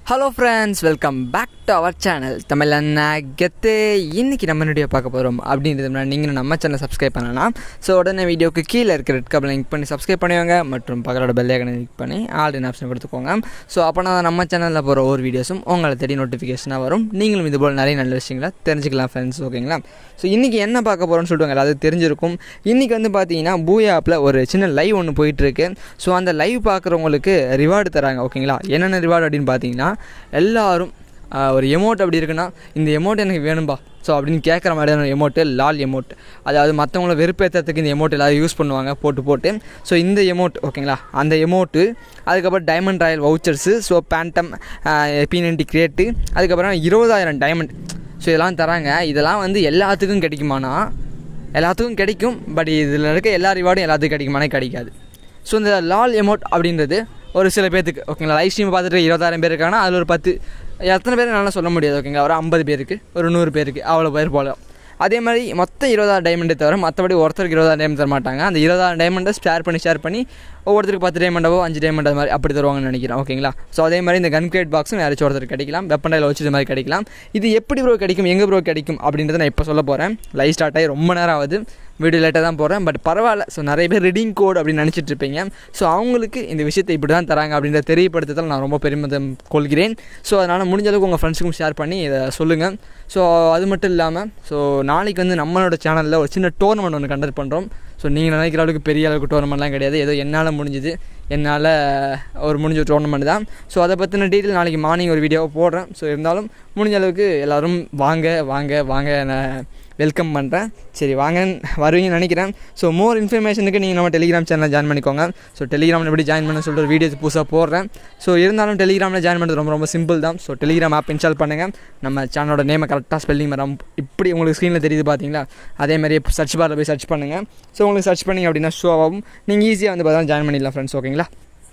hello friends welcome back to our channel Tamil Anna Gethu இன்னைக்கு நம்ம video பார்க்க போகிறோம் அப்படின்றது முன்னாடி நீங்களும் நம்ம சேனல் சப்ஸ்கிரைப் பண்ணலாம் ஸோ உடனே வீடியோக்கு கீழே இருக்கிற ரெட் கப்பில் லிங்க் பண்ணி சப்ஸ்கிரைப் பண்ணுவாங்க மற்றும் பக்கத்தோட பெல் ஐக்கனை கிளிக் பண்ணி ஆல் ஆப்ஷன் கொடுத்துக்கோங்க ஸோ அப்போனா நம்ம சேனலில் போகிற ஒவ்வொரு வீடியோஸும் உங்களை தேடி நோட்டிஃபிகேஷனாக வரும் நீங்களும் இது போல் நிறைய நல்ல விஷயங்களை தெரிஞ்சுக்கலாம் ஃப்ரெண்ட்ஸ் ஓகேங்களா ஸோ இன்றைக்கி என்ன பார்க்க போகிறோம்னு சொல்லிட்டு எல்லாரும் தெரிஞ்சிருக்கும் இன்றைக்கி வந்து பார்த்தீங்கன்னா பூயா ஆப்பில் ஒரு சின்ன லைவ் ஒன்று போயிட்டுருக்கு ஸோ அந்த லைவ் பார்க்குறவங்களுக்கு ரிவார்டு தராங்க ஓகேங்களா என்னென்ன ரிவார்டு அப்படின்னு பார்த்தீங்கன்னா எல்லாரும் ஆஹ், ஒரு எமௌண்ட் அப்படி இருக்குன்னா இந்த எமௌண்ட் எனக்கு வேணும்பா ஸோ அப்படின்னு கேட்குற மாதிரியான எமௌண்ட்டு லால் எமௌண்ட் அதாவது மற்றவங்கள வெறுப்பேற்றத்துக்கு இந்த எமௌண்ட் எல்லாரும் யூஸ் பண்ணுவாங்க போட்டு போட்டு ஸோ இந்த எமௌண்ட் ஓகேங்களா அந்த எமௌண்ட்டு அதுக்கப்புறம் diamond royal vouchers so phantom bunny crate அதுக்கப்புறம் இருபதாயிரம் டைமண்ட் ஸோ இதெல்லாம் தராங்க இதெல்லாம் வந்து எல்லாத்துக்கும் கிடைக்குமானா எல்லாத்துக்கும் கிடைக்கும் பட் இதில் இருக்க எல்லா ரிவார்டும் எல்லாத்துக்கும் கிடைக்குமானே கிடைக்காது ஸோ இந்த லால் எமௌண்ட் அப்படின்றது ஒரு சில பேர்த்துக்கு ஓகேங்களா லைவ் ஸ்ட்ரீம் பார்த்துட்டு இருபதாயிரம் பேர் இருக்காங்கன்னா அதில் ஒரு பத்து எத்தனை பேர் நல்லா சொல்ல முடியாது ஓகேங்களா ஒரு ஐம்பது பேருக்கு ஒரு நூறு பேருக்கு அவ்வளோ பேர் போகலாம் அதே மாதிரி மொத்தம் இருபதாயிரம் டைமண்டை தவிர மற்றபடி ஒருத்தருக்கு இருபதாயிரம் டைமண்ட் தர மாட்டாங்க அந்த இருபதாயிரம் டைமண்டை ஷேர் பண்ணி ஷேர் பண்ணி ஒவ்வொருத்தருக்கு பத்து டைமண்டவோ அஞ்சு டைமண்ட் அது மாதிரி அப்படி தருவாங்கன்னு நினைக்கிறேன் ஓகேங்களா ஸோ அதே மாதிரி இந்த கன் கிரேட் பாக்ஸும் யாராச்சும் ஒருத்தர் கிடைக்கலாம் வெப்பனையில் வச்சு இது மாதிரி கிடைக்கலாம் இது எப்படி ப்ரோ கிடைக்கும் எங்கே ப்ரோ கிடைக்கும் அப்படின்றத நான் இப்போ சொல்ல போகிறேன் லைவ் ஸ்டார்ட் ஆகி ரொம்ப நேரம் ஆகுது வீடியோ லேட்டாக தான் போகிறேன் பட் பரவாயில்ல ஸோ நிறைய பேர் ரீடிங் கோட் அப்படின்னு நினச்சிட்டு இருப்பீங்க ஸோ அவங்களுக்கு இந்த விஷயத்தை இப்படி தான் தராங்க அப்படின்ற தெரியப்படுத்துதல் நான் ரொம்ப பெருமிதம் கொள்கிறேன் ஸோ அதனால் முடிஞ்ச அளவுக்கு உங்கள் ஃப்ரெண்ட்ஸுக்கும் ஷேர் பண்ணி இதை சொல்லுங்கள் ஸோ அது மட்டும் இல்லாமல் ஸோ நாளைக்கு வந்து நம்மளோட சேனலில் ஒரு சின்ன டோர்னமெண்ட் ஒன்று கண்டக்ட் பண்ணுறோம் ஸோ நீங்கள் நினைக்கிற அளவுக்கு பெரிய அளவுக்கு டோர்னமெண்ட்லாம் கிடையாது ஏதோ என்னால் முடிஞ்சுது என்னால் ஒரு முடிஞ்ச டோர்னமெண்ட் தான் ஸோ அதை பற்றின டீட்டெயில் நாளைக்கு மார்னிங் ஒரு வீடியோவை போடுறேன் ஸோ இருந்தாலும் முடிஞ்ச அளவுக்கு எல்லோரும் வாங்க வாங்க வாங்க நான் வெல்கம் பண்ணுறேன் சரி வாங்க வருவீங்கன்னு நினைக்கிறேன் ஸோ மோர் இன்ஃபர்மேஷனுக்கு நீங்கள் நம்ம டெலிகிராம் சேனலில் ஜாயின் பண்ணிக்கோங்க ஸோ டெலிகிராமில் எப்படி ஜாயின் பண்ண சொல்லிட்டு ஒரு வீடியோஸ் புதுசாக போடுறேன் ஸோ இருந்தாலும் டெலிகிராமில் ஜாயின் பண்ணுறது ரொம்ப ரொம்ப சிம்பிள் தான் ஸோ டெலிகிராம் ஆப் இன்ஸ்டால் பண்ணுங்கள் நம்ம சேனலோட நேமை கரெக்டாக ஸ்பெல்லிங் வரும் இப்படி உங்களுக்கு ஸ்க்ரீனில் தெரியுது பார்த்தீங்களா அதே மாதிரி சர்ச் பாரில் போய் சர்ச் பண்ணுங்கள் ஸோ உங்களுக்கு சர்ச் பண்ணிங்க அப்படின்னா ஷோ ஆகும் நீங்கள் ஈஸியாக வந்து பார்த்தா ஜாயின் பண்ணிடலாம் ஃப்ரெண்ட்ஸ் ஓகேங்களா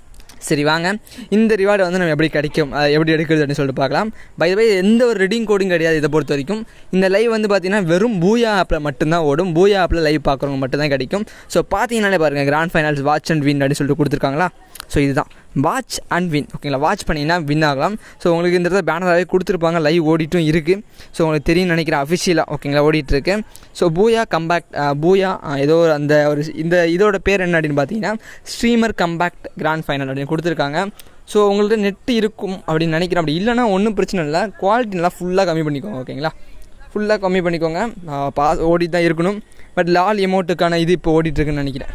சரி வாங்க இந்த ரிவார்டு வந்து நம்ம எப்படி கிடைக்கும் அது எப்படி எடுக்கிறது அப்படின்னு சொல்லிட்டு பார்க்கலாம் பை பை எந்த ஒரு ரெடிங் கோடும் கிடையாது இதை பொறுத்த வரைக்கும் இந்த லைவ் வந்து பார்த்தீங்கன்னா வெறும் பூயா ஆப்பில் மட்டும்தான் ஓடும் பூயா ஆப்பில் லைவ் பார்க்குறவங்க மட்டும்தான் கிடைக்கும் ஸோ பார்த்தீங்கன்னாலே பாருங்கள் grand finals watch and win அப்படின்னு சொல்லிட்டு கொடுத்துருக்காங்களா ஸோ இதுதான் வாட்ச் அண்ட் வின் ஓகேங்களா வாட்ச் பண்ணிங்கன்னா வின் ஆகலாம் ஸோ உங்களுக்கு இந்த இடத்துல பேனராகவே கொடுத்துருப்பாங்க லைவ் ஓடிட்டும் இருக்குது ஸோ உங்களுக்கு தெரியும் நினைக்கிறேன் அஃபிஷியலாக ஓகேங்களா ஓடிட்டு இருக்கு ஸோ பூயா கம்பேக்ட் பூயா அஹ், ஏதோ ஒரு அந்த ஒரு இந்த இதோட பேர் என்ன அப்படின்னு பார்த்தீங்கன்னா ஸ்ட்ரீமர் கம்பேக்ட் கிராண்ட் ஃபைனல் அப்படின்னு கொடுத்துருக்காங்க ஸோ உங்கள்ட்ட நெட்டு இருக்கும் அப்படின்னு நினைக்கிறேன் அப்படி இல்லைனா ஒன்றும் பிரச்சனை இல்லை குவாலிட்டி நல்லா ஃபுல்லாக கம்மி பண்ணிக்கோங்க ஓகேங்களா ஃபுல்லாக கம்மி பண்ணிக்கோங்க பாஸ் ஓடி தான் இருக்கணும் பட் லால் எமௌண்ட்டுக்கான இது இப்போ ஓடிட்டுருக்குன்னு நினைக்கிறேன்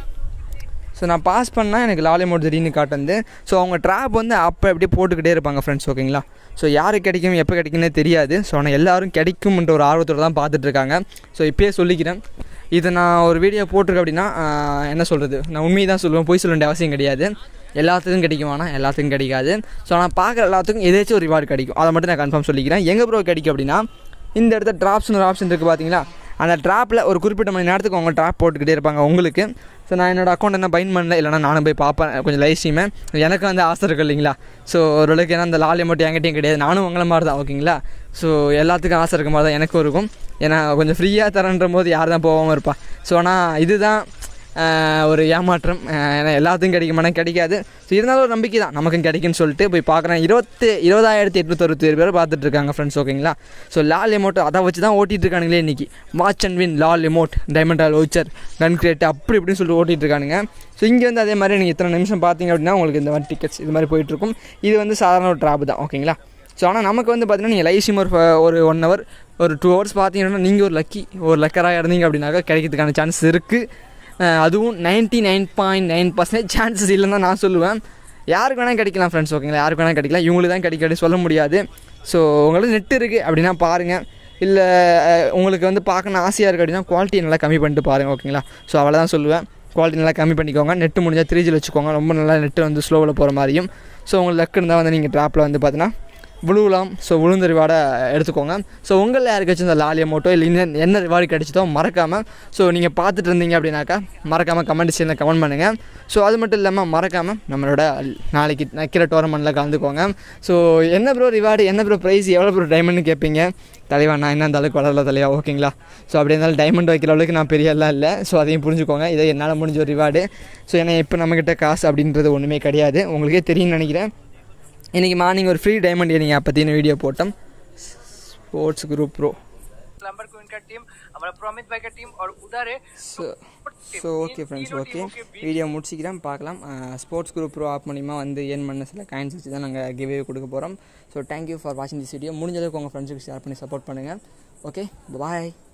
ஸோ நான் பாஸ் பண்ணால் எனக்கு லால் அமௌண்ட் திடீர்னு காட்டுந்து ஸோ அவங்க ட்ராப் வந்து அப்போ அப்படியே போட்டுக்கிட்டே இருப்பாங்க ஃப்ரெண்ட்ஸ் ஓகேங்களா ஸோ யாருக்கு கிடைக்கும் எப்போ கிடைக்கும்னே தெரியாது ஸோ ஆனால் எல்லாரும் கிடைக்கும்ன்ற ஒரு ஆர்வத்தோடு தான் பார்த்துட்டு இருக்காங்க ஸோ இப்போயே சொல்லிக்கிறேன் இது நான் ஒரு வீடியோ போட்டிருக்கேன் அப்படின்னா ஆஹ், என்ன சொல்கிறது நான் உண்மையை தான் சொல்லுவேன் போய் சொல்ல வேண்டிய அவசியம் கிடையாது எல்லாத்துக்கும் கிடைக்குமானா எல்லாத்துக்கும் கிடைக்காது ஸோ நான் பார்க்குற எல்லாத்துக்கும் ஏதாச்சும் ஒரு ரிவார்டு கிடைக்கும் அதை மட்டும் நான் கன்ஃபார்ம் சொல்லிக்கிறேன் எங்கே ப்ரோ கிடைக்கும் அப்படின்னா இந்த இடத்துல ட்ராப்ஸ்னு ஒரு ஆப்ஷன் இருக்குது பார்த்தீங்களா அந்த ட்ராப்பில் ஒரு குறிப்பிட்ட மணி நேரத்துக்கு அவங்க ட்ராப் போட்டுக்கிட்டே இருப்பாங்க உங்களுக்கு ஸோ நான் என்னோட அக்கௌண்ட் என்ன பைன் பண்ணல இல்லைனா நானும் போய் பார்ப்பேன் கொஞ்சம் லைவ் ஸ்ட்ரீமை எனக்கு வந்து ஆசை இருக்கு இல்லைங்களா ஸோ ஓரளவுக்கு ஏன்னா அந்த லால் மட்டும் என்கிட்டயும் கிடையாது நானும் உங்களை மாதிரி தான் ஓகேங்களா ஸோ எல்லாத்துக்கும் ஆசை இருக்க மாதிரி தான் எனக்கும் இருக்கும் ஏன்னா கொஞ்சம் ஃப்ரீயாக தரன்ற போது யார் தான் போகாமல் இருப்பா ஸோ ஆனால் இதுதான் ஆஹ், ஒரு ஏமாற்றம் ஆஹ், ஏன்னா எல்லாத்துக்கும் கிடைக்குமானா கிடைக்காது ஸோ இருந்தாலும் ஒரு நம்பிக்கை தான் நமக்கும் கிடைக்குன்னு சொல்லிட்டு போய் பார்க்குறேன் இருபத்தி இருபதாயிரத்தி எட்நூற்றி அறுபத்தி பேர் பார்த்துட்டு இருக்காங்க ஃப்ரெண்ட்ஸ் ஓகேங்களா ஸோ லால் எமௌண்ட் அதை வச்சு தான் ஓட்டிட்டு இருக்கானுங்களே இன்றைக்கி வாட்ச் அண்ட் வின் லால் amount diamond royal voucher gun crate அப்படி இப்படின்னு சொல்லிட்டு ஓட்டிட்டு இருக்கானுங்க ஸோ இங்கே வந்து அதே மாதிரி நீங்கள் இத்தனை நிமிஷம் பார்த்தீங்க அப்படின்னா உங்களுக்கு இந்த மாதிரி டிக்கெட்ஸ் இது மாதிரி போயிட்டுருக்கும் இது வந்து சாதாரண ஒரு ட்ராப் தான் ஓகேங்களா ஸோ ஆனால் நமக்கு வந்து பார்த்தீங்கன்னா நீங்கள் லைவ் ஸ்ட்ரீம் ஒரு ஃப- ஒரு ஒன் ஹவர் ஒரு டூ ஹவர்ஸ் பார்த்தீங்கன்னா நீங்கள் ஒரு லக்கி ஒரு லக்கராக இருந்தீங்க அப்படின்னாக்கா கிடைக்கிறதுக்கான சான்ஸ் இருக்குது அதுவும் ninety nine point nine percentage chances இல்லைன்னு தான் நான் சொல்லுவேன் யாருக்கு வேணால் கிடைக்கலாம் ஃப்ரெண்ட்ஸ் ஓகேங்களா யாருக்கு வேணால் கிடைக்கலாம் இவங்களுக்கு தான் கிடைக்கும் அப்படின்னு சொல்ல முடியாது ஸோ உங்களுக்கு நெட் இருக்குது அப்படின்னா பாருங்கள் இல்லை உங்களுக்கு வந்து பார்க்கணும் ஆசையாக இருக்குது அப்படின்னா குவாலிட்டி நல்லா கம்மி பண்ணிட்டு பாருங்கள் ஓகேங்களா ஸோ அவ்வளோதான் சொல்லுவேன் குவாலிட்டி நல்லா கம்மி பண்ணிக்கோங்க நெட்டு முடிஞ்சால் த்ரீ ஜியில் வச்சுக்கோங்க ரொம்ப நல்லா நெட்டு வந்து ஸ்லோவில் போகிற மாதிரியும் ஸோ உங்களுக்கு லக் இருந்தால் வந்து நீங்கள் ட்ராப்பில் வந்து பார்த்தீங்கன்னா விழுவலாம் ஸோ விழுந்த ரிவார்டை எடுத்துக்கோங்க ஸோ உங்களில் யாருக்காச்சும் இந்த லாலி அமௌண்ட்டோ இல்லை இன்னும் என்ன ரிவார்டு கிடைச்சதோ மறக்காமல் ஸோ நீங்கள் பார்த்துட்டு இருந்தீங்க அப்படின்னாக்கா மறக்காமல் கமெண்ட் செக்ஷனில் கமெண்ட் பண்ணுங்கள் ஸோ அது மட்டும் இல்லாமல் மறக்காமல் நம்மளோட நாளைக்கு நக்கிற டோர்னமெண்ட்டில் கலந்துக்கோங்க ஸோ என்ன ப்ரோ ரிவார்டு என்ன ப்ரோ ப்ரைஸ் எவ்வளோ ப்ரோ டைமண்ட்னு கேட்பீங்க தலைவா நான் என்ன அந்த அளவுக்கு வளரல தலையா ஓகேங்களா ஸோ அப்படி இருந்தாலும் டைமண்ட் வைக்கிற அளவுக்கு நான் பெரிய எல்லாம் இல்லை ஸோ அதையும் புரிஞ்சுக்கோங்க இதை என்னால் முடிஞ்ச ஒரு ரிவார்டு ஸோ ஏன்னா இப்போ நம்மக்கிட்ட காசு அப்படின்றது ஒன்றுமே கிடையாது உங்களுக்கே தெரியும்னு நினைக்கிறேன் இன்றைக்கி மார்னிங் ஒரு ஃப்ரீ டைமண்ட் ஏனிங்க பற்றின வீடியோ போட்டோம் sports group bro plumber queen का टीम हमारा प्रोमित भाई का टीम और उधर है so so okay friends okay video முடிச்சிக்கிறேன் பார்க்கலாம் ஸ்போர்ட்ஸ் குரூப் ப்ரோ ஆப் மூலிமா வந்து ஏன் பண்ண சில காயின்ஸ் வச்சு தான் நாங்கள் கிவே கொடுக்க போகிறோம் ஸோ தேங்க்யூ ஃபார் வாட்சிங் திஸ் வீடியோ முடிஞ்ச அளவுக்கு உங்கள் ஃப்ரெண்ட்ஸுக்கு ஷேர் பண்ணி சப்போர்ட் பண்ணுங்கள் ஓகே பாய்